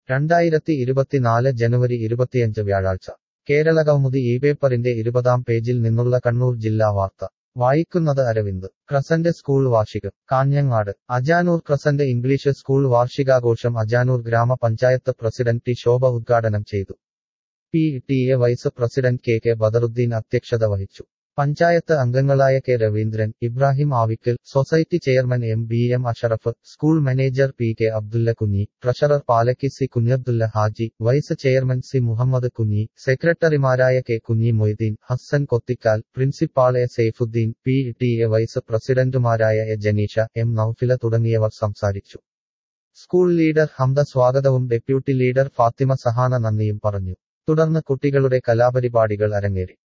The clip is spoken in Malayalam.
രണ്ടായിരത്തി ഇരുപത്തിനാല് ജനുവരി ഇരുപത്തിയഞ്ച് വ്യാഴാഴ്ച കേരളകൗമുദി ഈ പേപ്പറിന്റെ ഇരുപതാം പേജിൽ നിന്നുള്ള കണ്ണൂർ ജില്ലാ വാർത്ത വായിക്കുന്നത് അരവിന്ദ് ക്രസന്റ് സ്കൂൾ വാർഷികം Kanhangad Ajanur crescent English school വാർഷികാഘോഷം അജാനൂർ ഗ്രാമപഞ്ചായത്ത് പ്രസിഡന്റ് ടി ശോഭ ഉദ്ഘാടനം ചെയ്തു P T A vice president K K Badaruddin അധ്യക്ഷത വഹിച്ചു പഞ്ചായത്ത് അംഗങ്ങളായ K Raveendran Ibrahim Avikkal society chairman M B M Ashraf school manager P K Abdulla Kunhi treasurer Palakki C Kunhabdulla Haji vice chairman C Muhammad Kunhi സെക്രട്ടറിമാരായ K Kunhi Moideen Hassan Kothikkal principal A Saifuddin P T A vice പ്രസിഡന്റുമാരായ എ ജനീഷ എം നൌഫില തുടങ്ങിയവർ സംസാരിച്ചു സ്കൂൾ ലീഡർ ഹംദ സ്വാഗതവും ഡെപ്യൂട്ടി ലീഡർ ഫാത്തിമ സഹാന നന്ദിയും പറഞ്ഞു തുടർന്ന് കുട്ടികളുടെ കലാപരിപാടികൾ അരങ്ങേറി